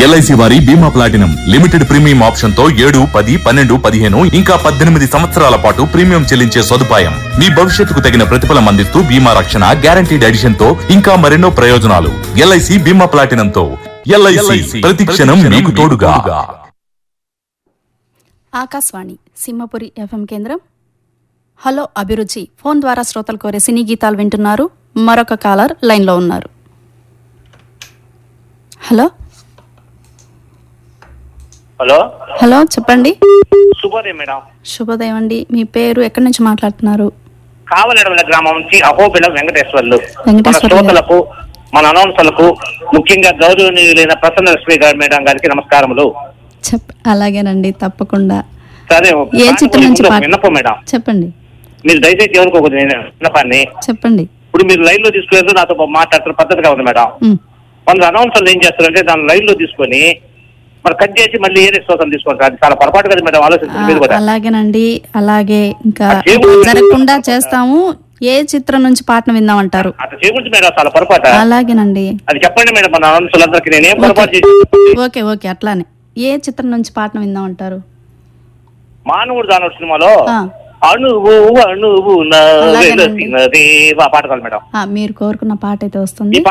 LIC వారి బీమా platinum limited premium option తో ఏడు పది పన్నెండు పదిహేను ఇంకా పద్దెనిమిది సంవత్సరాల పాటు ప్రీమియం చెల్లించే సదుపాయం మీ భవిష్యత్తుకు తగిన ప్రతిఫలం అందిస్తూ బీమా రక్షణ గ్యారంటీడ్ ఎడిషన్ తో ఇంకా మరెన్నో ప్రయోజనాలు ఎల్ఐసి బీమా ప్లాటినం తో ఎల్ఐసి ప్రతి క్షణం మీకు తోడుగా ఆకాశవాణి సింహపురి ఎఫ్ఎం కేంద్రం హలో అభిరుచి ఫోన్ ద్వారా శ్రోతలు కోరే సినీ గీతాలు వింటున్నారు మరొక కాలర్ లైన్లో ఉన్నారు హలో హలో హలో చెప్పండి శుభోదయం మేడం శుభోదయం అండి మీ పేరు ఎక్కడి నుంచి మాట్లాడుతున్నారు కావలడమల గ్రామం నుంచి అహోబిలం వెంకటేశ్వర్లు మన వెంకటేశ్వర్లు గారు. శ్రోతలకు మన అనౌన్సర్లకు ముఖ్యంగా గౌరవనీయులైన ప్రసన్న లక్ష్మి గారి మేడం గారికి నమస్కారములు చెప్ అలాగేనండి తప్పకుండా సరే ఏ చిత్రం నుంచి ముందు ఒక పాట- విన్నపం మేడం చెప్పండి మీరు దయచేసి ఎవరుకోకూడదు నేను విన్నపాన్ని చెప్పండి ఇప్పుడు మీరు లైన్ లో తీసుకునేది నాతో మాట్లాడుతున్న పద్ధతిగా ఉంది మేడం ఉమ్, కొందరు అనౌన్సర్లు ఏం చేస్తారంటే దాన్ని లైన్ లో తీసుకొని మరి కట్ చేసి మళ్ళీ ఏరే శ్రోతలు తీసుకుంటారు అది చాలా పొరపాటు కదా మేడం ఆ, ఆలోచించండి మీరు కూడా అలాగేనండి అలాగే ఇంకా అది చేయకూడదు. జరగకుండా చేస్తాము ఏ చిత్రం నుంచి పాటను విందామంటారు అట్లా చేయకూడదు మేడం చాలా పొరపాటు అలాగేనండి అది చెప్పండి మేడం మన అనౌన్సర్లందరికీ నేనేం పొరపాటు ఓకే. చేసి ఓకే ఓకే అట్లానే ఏ చిత్రం నుంచి పాటను విందామంటారు మానవుడు దానవుడు సినిమాలో ఆ. అణువు అణువు అలాగేనండి. వెలసినదే ఆ పాట కాదు మేడం ఆ, మీరు కోరుకున్న పాట అయితే ఈ వస్తుంది